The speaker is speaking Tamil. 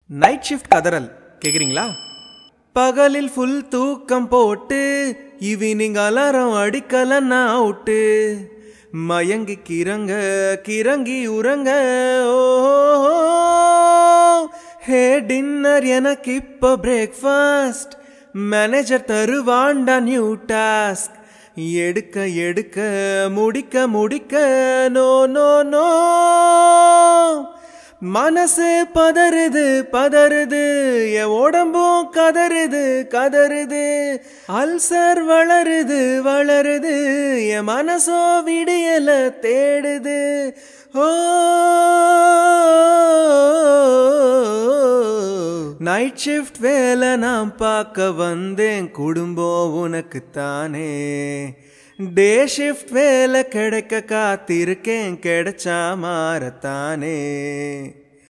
நைட் ஷிஃப்ட் கதறல் கேக்குறீங்களா பகலில் ஃபுல் தூக்கம் போட்டு ஈவினிங் அலாரம் அடிக்கலன்னா அவுட்டு மயங்கி கிறங்க கிறங்கி உறங்க ஓ ஹே டின்னர் எனக்கு இப்போ பிரேக்ஃபாஸ்ட் மேனேஜர் தருவாண்டா நியூ டாஸ்க் எடுக்க எடுக்க முடிக்க முடிக்க நோ நோ நோ மனசு பதறுது பதறுது என் உடம்பும் கதறுது கதறுது அல்சர் வளருது வளருது என் மனசோ விடியல தேடுது ஓ நைட் ஷிஃப்ட் வேலை நான் பார்க்க வந்தேன் குடும்பம் உனக்கு தானே டே ஷிஃப்ட் வேலை கிடைக்க காத்திருக்கேன் கிடைச்சா மாறத்தானே